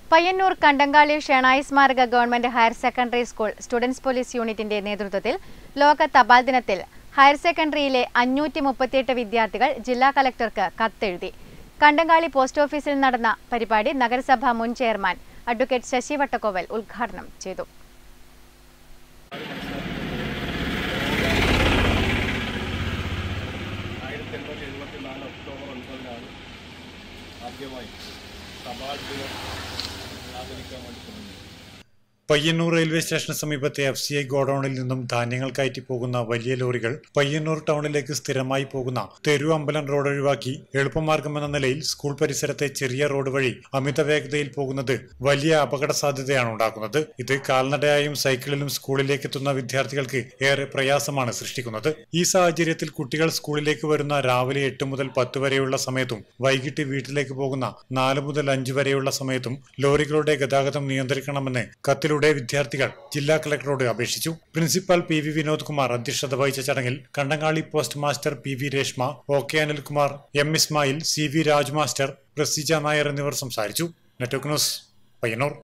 പയ്യന്നൂർ കണ്ടങ്കാളി ഷെണായി സ്മാരക government higher secondary school students police യൂണിറ്റിന്റെ നേതൃത്വത്തിൽ ലോക തപാൽ ദിനത്തിൽ ഹയർ സെക്കൻഡറിയിലെ അഞ്ഞൂറ്റി മുപ്പത്തിയെട്ട് വിദ്യാർത്ഥികൾ ജില്ലാ കലക്ടർക്ക് കത്തെഴുതി കണ്ടങ്കാളി പോസ്റ്റ് ഓഫീസിൽ നടന്ന പരിപാടി നഗരസഭ മുൻ ചെയർമാൻ അഡ്വക്കേറ്റ് ശശി വട്ടക്കോവൽ ഉദ്ഘാടനം ചെയ്തു ആയിരത്തി എണ്ണൂറ്റി എഴുപത്തി നാല് ഒക്ടോബർ ഒൻപതിനാണ് ആദ്യമായി തപാൽ ദിനം ആചരിക്കാൻ വേണ്ടി തുടങ്ങി പയ്യന്നൂർ റെയിൽവേ സ്റ്റേഷന് സമീപത്തെ എഫ് സി ഐ ഗോഡൌണിൽ നിന്നും ധാന്യങ്ങൾ കയറ്റി പോകുന്ന വലിയ ലോറികൾ പയ്യന്നൂർ ടൗണിലേക്ക് സ്ഥിരമായി പോകുന്ന തെരു അമ്പലം റോഡ് ഒഴിവാക്കി എളുപ്പമാർഗമെന്ന നിലയിൽ സ്കൂൾ പരിസരത്തെ ചെറിയ റോഡ് വഴി അമിത വേഗതയിൽ പോകുന്നത് വലിയ അപകട സാധ്യതയാണ് ഉണ്ടാക്കുന്നത് ഇത് കാൽനടയായും സൈക്കിളിലും സ്കൂളിലേക്ക് എത്തുന്ന വിദ്യാർത്ഥികൾക്ക് ഏറെ പ്രയാസമാണ് സൃഷ്ടിക്കുന്നത് ഈ സാഹചര്യത്തിൽ കുട്ടികൾ സ്കൂളിലേക്ക് വരുന്ന രാവിലെ എട്ട് മുതൽ പത്ത് വരെയുള്ള സമയത്തും വൈകിട്ട് വീട്ടിലേക്ക് പോകുന്ന നാല് മുതൽ അഞ്ച് വരെയുള്ള സമയത്തും ലോറികളുടെ ഗതാഗതം നിയന്ത്രിക്കണമെന്ന് കത്തിലൂടെ വിദ്യാർത്ഥികൾ ജില്ലാ കളക്ടറോട് അപേക്ഷിച്ചു principal P V Vinod Kumar അധ്യക്ഷത വഹിച്ച ചടങ്ങിൽ Kandangali post master P V Reshma O K Anilkumar M Ismail C V Raj master Prasija Nair എന്നിവർ സംസാരിച്ചു നെറ്റ്വർക്ക് ന്യൂസ് പയ്യന്നൂർ